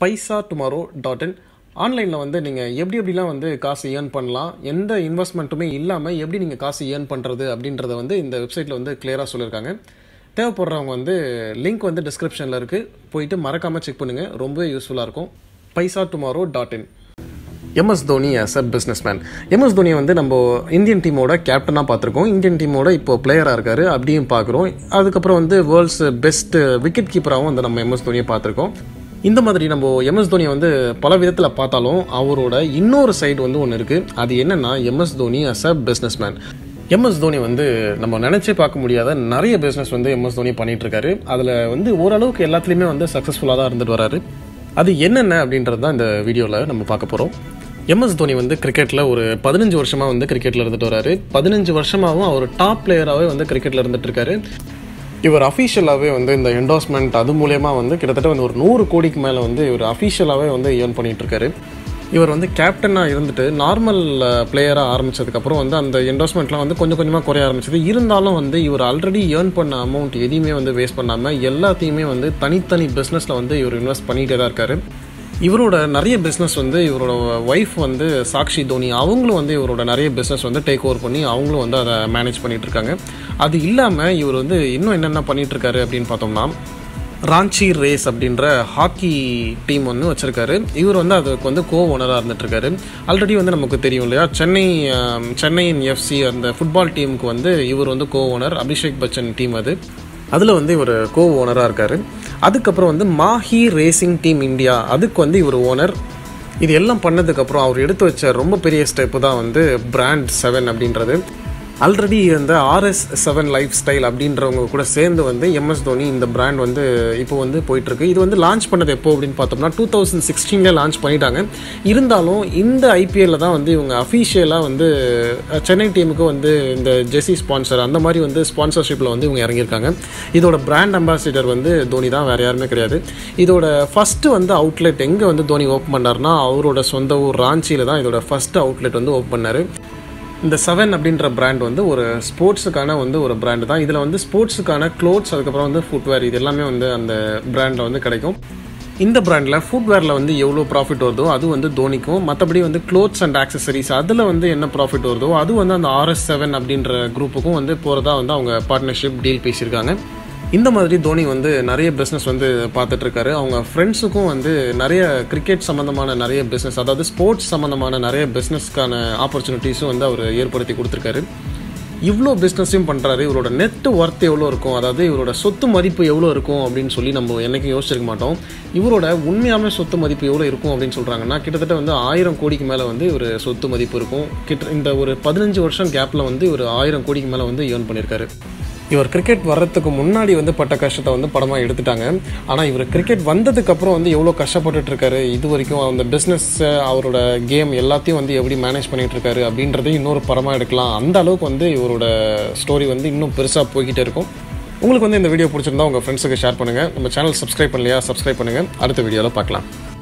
பைசா tomorrow dot இன் ஆன்லைனில் வந்து நீங்கள் எப்படி எப்படிலாம் வந்து காசு ஏர்ன் பண்ணலாம் எந்த இன்வெஸ்ட்மெண்ட்டுமே இல்லாமல் எப்படி நீங்கள் காசு ஏர்ன் பண்ணுறது அப்படின்றத வந்து இந்த வெப்சைட்டில் வந்து கிளியராக சொல்லியிருக்காங்க தேவைப்படுறவங்க வந்து லிங்க் வந்து டிஸ்கிரிப்ஷனில் இருக்குது போயிட்டு மறக்காமல் செக் பண்ணுங்கள் ரொம்பவே யூஸ்ஃபுல்லாக இருக்கும் Paisa tomorrow dot in MS Dhoni as a business man MS தோனியை வந்து நம்ம இந்தியன் டீமோட கேப்டனாக பார்த்துருக்கோம் இந்தியன் டீமோட இப்போ பிளேயராக இருக்காரு அப்படியும் பார்க்குறோம் அதுக்கப்புறம் வந்து வேர்ல்ட்ஸ் பெஸ்ட் விக்கெட் கீப்பராகவும் வந்து நம்ம எம்எஸ் தோனியை பார்த்துருக்கோம் இந்த மாதிரி நம்ம எம்எஸ் தோனியை வந்து பல விதத்தில் பார்த்தாலும் அவரோட இன்னொரு சைடு வந்து ஒன்று இருக்குது அது என்னென்னா MS Dhoni as a business man MS Dhoni வந்து நம்ம நினச்சே பார்க்க முடியாத நிறைய பிஸ்னஸ் வந்து எம்எஸ் தோனி பண்ணிட்டு இருக்காரு அதில் வந்து ஓரளவுக்கு எல்லாத்துலேயுமே வந்து சக்ஸஸ்ஃபுல்லாக தான் இருந்துட்டு வராரு அது என்னென்ன அப்படின்றது தான் இந்த வீடியோவில் நம்ம பார்க்க போகிறோம் எம்எஸ் தோனி வந்து கிரிக்கெட்டில் ஒரு பதினஞ்சு வருஷமாக வந்து கிரிக்கெட்டில் இருந்துட்டு வராரு பதினஞ்சு வருஷமாகவும் அவர் டாப் பிளேயராகவே வந்து கிரிக்கெட்டில் இருந்துட்டு இருக்காரு இவர் அஃபீஷியலாகவே வந்து இந்த என்டோஸ்மெண்ட் அது மூலயமா வந்து கிட்டத்தட்ட வந்து ஒரு நூறு கோடிக்கு மேலே வந்து இவர் அஃபீஷியலாகவே வந்து ஏர்ன் பண்ணிட்டு இருக்காரு இவர் வந்து கேப்டனாக இருந்துட்டு நார்மல் பிளேயராக ஆரம்பிச்சதுக்கப்புறம் வந்து அந்த என்டோஸ்மெண்ட்லாம் வந்து கொஞ்சம் கொஞ்சமாக குறைய ஆரம்பிச்சது இருந்தாலும் வந்து இவர் ஆல்ரெடி ஏர்ன் பண்ண அமௌண்ட் எதையுமே வந்து வேஸ்ட் பண்ணாமல் எல்லாத்தையுமே வந்து தனித்தனி பிஸ்னஸில் வந்து இவர் இன்வெஸ்ட் பண்ணிகிட்டே தான் இருக்காரு இவரோட நிறைய பிஸ்னஸ் வந்து இவரோட ஒய்ஃப் வந்து சாக்ஷி தோனி அவங்களும் வந்து இவரோட நிறைய பிஸ்னஸ் வந்து டேக் ஓவர் பண்ணி அவங்களும் வந்து அதை மேனேஜ் பண்ணிட்டு இருக்காங்க அது இல்லாமல் இவர் வந்து இன்னும் என்னென்ன பண்ணிட்டு இருக்காரு அப்படின்னு பார்த்தோம்னா ராஞ்சி ரேஸ் அப்படின்ற ஹாக்கி டீம் வந்து வச்சுருக்காரு இவர் வந்து அதுக்கு வந்து கோ ஓனராக இருந்துட்டுருக்காரு ஆல்ரெடி வந்து நமக்கு தெரியும் இல்லையா சென்னை ஆம், சென்னையின் எஃப்சி அந்த ஃபுட்பால் டீமுக்கு வந்து இவர் வந்து co owner Abhishek Bachchan team அது அதில் வந்து இவர் கோ ஓனராக இருக்கார் அதுக்கப்புறம் வந்து மாஹி ரேசிங் டீம் இந்தியா அதுக்கு வந்து இவர் ஓனர் இது எல்லாம் பண்ணதுக்கப்புறம் அவர் எடுத்து வச்ச ரொம்ப பெரிய ஸ்டெப்பு தான் வந்து பிராண்ட் செவன் அப்படின்றது ஆல்ரெடி இந்த ஆர்எஸ் செவன் லைஃப் ஸ்டைல் அப்படின்றவங்க கூட சேர்ந்து வந்து எம்எஸ் தோனி இந்த பிராண்ட் வந்து இப்போ வந்து போயிட்டுருக்கு இது வந்து லான்ச் பண்ணது எப்போ அப்படின்னு பார்த்தோம்னா டூ தௌசண்ட் சிக்ஸ்டீனில் லான்ச் பண்ணிட்டாங்க இருந்தாலும் இந்த ஐபிஎல்ல தான் வந்து இவங்க அஃபீஷியலாக வந்து அஹ், சென்னை டீமுக்கு வந்து இந்த ஜெர்சி ஸ்பான்சர் அந்த மாதிரி வந்து ஸ்பான்சர்ஷிப்பில் வந்து இவங்க இறங்கியிருக்காங்க இதோட பிராண்ட் அம்பாசிடர் வந்து தோனி தான் வேறு யாருமே கிடையாது இதோட ஃபஸ்ட்டு வந்து அவுட்லெட் எங்கே வந்து தோனி ஓப்பன் பண்ணார்னா அவரோட சொந்த ஊர் ராஞ்சியில் தான் இதோட ஃபஸ்ட்டு அவுட்லெட் வந்து ஓப்பன் பண்ணார் இந்த செவன் அப்படின்ற பிராண்ட் வந்து ஒரு ஸ்போர்ட்ஸுக்கான வந்து ஒரு பிராண்டு தான் இதில் வந்து ஸ்போர்ட்ஸுக்கான க்ளோத்ஸ் அதுக்கப்புறம் வந்து ஃபுட்வேர் இது எல்லாமே வந்து அந்த பிராண்டில் வந்து கிடைக்கும் இந்த பிராண்டில் ஃபுட்வேரில் வந்து எவ்வளோ ப்ராஃபிட் வருதோ அது வந்து தோனிக்கும் மற்றபடி வந்து க்ளோத்ஸ் அண்ட் ஆக்சசரிஸ் அதில் வந்து என்ன ப்ராஃபிட் வருதோ அது வந்து அந்த ஆர்எஸ் செவன் அப்படின்ற குரூப்புக்கும் வந்து போகிறதா வந்து அவங்க பார்ட்னர்ஷிப் டீல் பேசியிருக்காங்க இந்த மாதிரி தோனி வந்து நிறைய பிஸ்னஸ் வந்து பார்த்துட்டு இருக்காரு அவங்க ஃப்ரெண்ட்ஸுக்கும் வந்து நிறைய கிரிக்கெட் சம்மந்தமான நிறைய பிஸ்னஸ் அதாவது ஸ்போர்ட்ஸ் சம்மந்தமான நிறைய பிஸ்னஸ்க்கான ஆப்பர்ச்சுனிட்டிஸும் வந்து அவர் ஏற்படுத்தி கொடுத்துருக்காரு இவ்வளோ பிஸ்னஸையும் பண்ணுறாரு இவரோட நெட் ஒர்த் எவ்வளோ இருக்கும் அதாவது இவரோட சொத்து மதிப்பு எவ்வளோ இருக்கும் அப்படின்னு சொல்லி நம்ம என்றைக்கும் யோசிச்சிருக்க மாட்டோம் இவரோட உண்மையான சொத்து மதிப்பு எவ்வளோ இருக்கும் அப்படின்னு சொல்கிறாங்கன்னா கிட்டத்தட்ட வந்து ஆயிரம் கோடிக்கு மேலே வந்து ஒரு சொத்து மதிப்பு இருக்கும் கிட்ட இந்த ஒரு பதினஞ்சு வருஷம் கேப்பில் வந்து ஒரு ஆயிரம் கோடிக்கு மேலே வந்து ஏர்ன் பண்ணியிருக்காரு இவர் கிரிக்கெட் வர்றதுக்கு முன்னாடி வந்து பட்ட கஷ்டத்தை வந்து படமாக எடுத்துட்டாங்க ஆனால் இவர் கிரிக்கெட் வந்ததுக்கப்புறம் வந்து எவ்வளோ கஷ்டப்பட்டுட்டு இருக்காரு இது வரைக்கும் அந்த பிஸ்னஸ் அவரோட கேம் எல்லாத்தையும் வந்து எப்படி மேனேஜ் பண்ணிட்டு இருக்காரு அப்படின்றதையும் இன்னொரு படமாக எடுக்கலாம் அந்த அளவுக்கு வந்து இவரோட ஸ்டோரி வந்து இன்னும் பெருசாக போய்கிட்டே இருக்கும் உங்களுக்கு வந்து இந்த வீடியோ பிடிச்சிருந்தா உங்கள் ஃப்ரெண்ட்ஸுக்கு ஷேர் பண்ணுங்கள் நம்ம சேனல் சப்ஸ்கிரைப் பண்ணலையா சப்ஸ்கிரைப் பண்ணுங்கள் அடுத்த வீடியோவில் பார்க்கலாம்